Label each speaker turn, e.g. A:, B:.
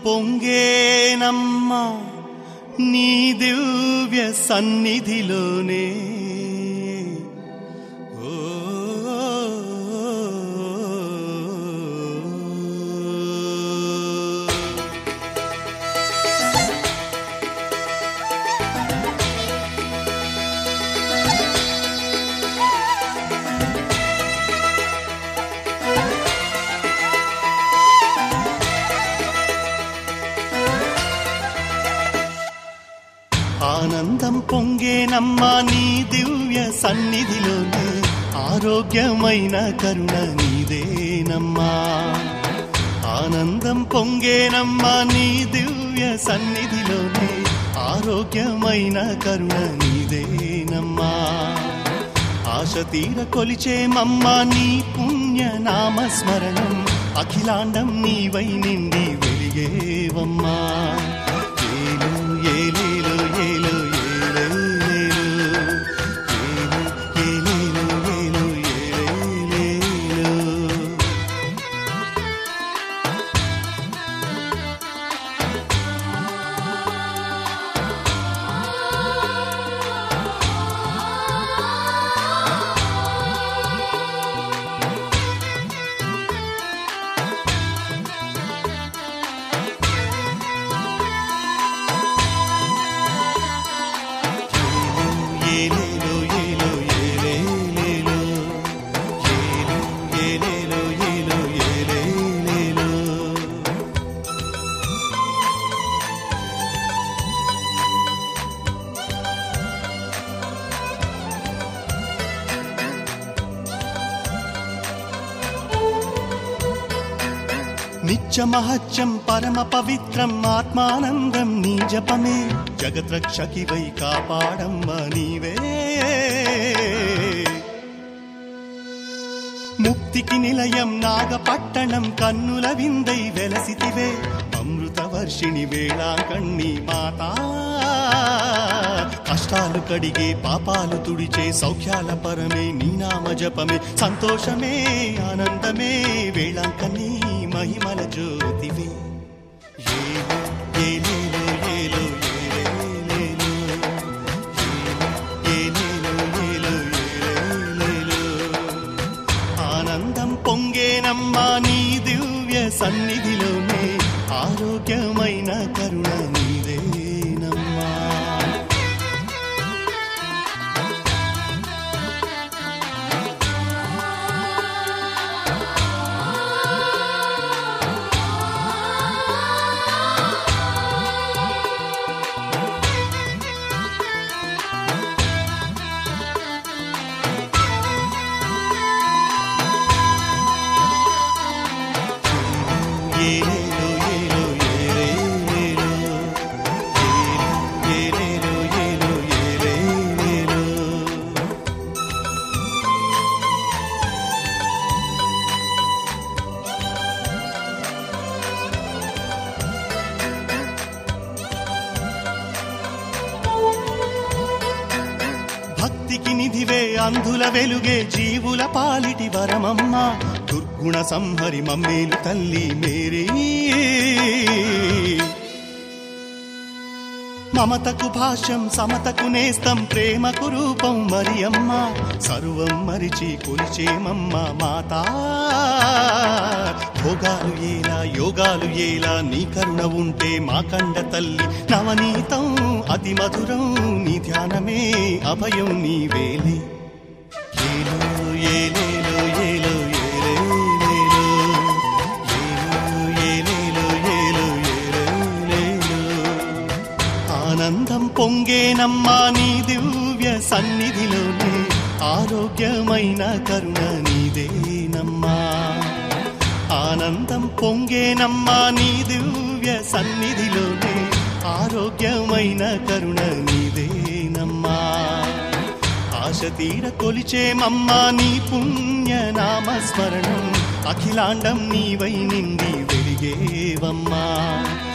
A: పొంగేనమ్మా నీ దివ్య సన్నిధిలోనే ఓ ఆనందం పొంగేనమ్మా నీ దివ్య సన్నిధిలోనే ఆరోగ్యమైన కరుణ నీదేనమ్మా ఆనందం పొంగేనమ్మా నీ దివ్య సన్నిధిలోనే ఆరోగ్యమైన కరుణ నీదేనమ్మా ఆశ తీర కొలిచేమమ్మ నీ పుణ్య నామస్మరణం అఖిలాండం నీవై నిండి వెలిగేవమ్మా ఏలు ఏలేలు ఏలు ఏలేలేలు ఏలు ఏలేలు ఏలు ఏలేలేలు ఏలేలో ఏలో ఏలేలేలో ఏలో ఏలేలో ఏలో ఏలేలేలో నిత్యమహత్యం పరమ పవిత్రం ఆత్మానందం నీ జపమే జగద్రక్షకివై కాపాడమ్మ నీవే ముక్తికి నిలయం నాగపట్టణం కన్నుల విందై వెలసితివే అమృత వర్షిణి వేళాకణ్ణి మాతా కష్టాలు కడిగే పాపాలు తుడిచే సౌఖ్యాల పరమే నీ నామ జపమే సంతోషమే ఆనందమే వేళాంకని మహిమల జ్యోతివే ఏలో ఏలేలో ఏలో ఏలేలేలో ఏలేలో ఏలో ఏలేలేలో ఆనందం పొంగేనమ్మా నీ దివ్య సన్నిధిలోనే ఆరోగ్యమైన కరుణ నీదేనమ్మా ఏలేలో ఏలో ఏలేలేలో ఏలేలో ఏలో ఏలేలేలో భక్తికి నిధివే అంధుల వెలుగే జీవుల పాలిటి వరమమ్మ దుర్గుణ సంహరి మమ్మేలు తల్లి మేరీ మమతకు భాష్యం సమతకు నేస్తం ప్రేమకు రూపం మరి అమ్మ సర్వం మరిచి కొలిచేమమ్మ మాతా భోగాలు ఏలా యోగాలు ఏలా నీ కరుణ ఉంటే మా కండ తల్లి నవనీతం అతి మధురం నీ ధ్యానమే అభయం నీ వేలే ఏలో ఏలేలో ఏలో ఏలేలేలో ఏలో ఏలేలో ఏలో ఏలేలేలో ఆనందం పొంగేనమ్మా నీ దివ్య సన్నిధిలోనే ఆరోగ్యమైన కరుణ నీదేనమ్మా ఆనందం పొంగేనమ్మా నీ దివ్య సన్నిధిలోనే ఆరోగ్యమైన కరుణ నీదేనమ్మా ఆశ తీర కొలిచేమమ్మా నీ పుణ్య నామస్మరణం అఖిలాండం నీవై నిండి వెలిగేవమ్మా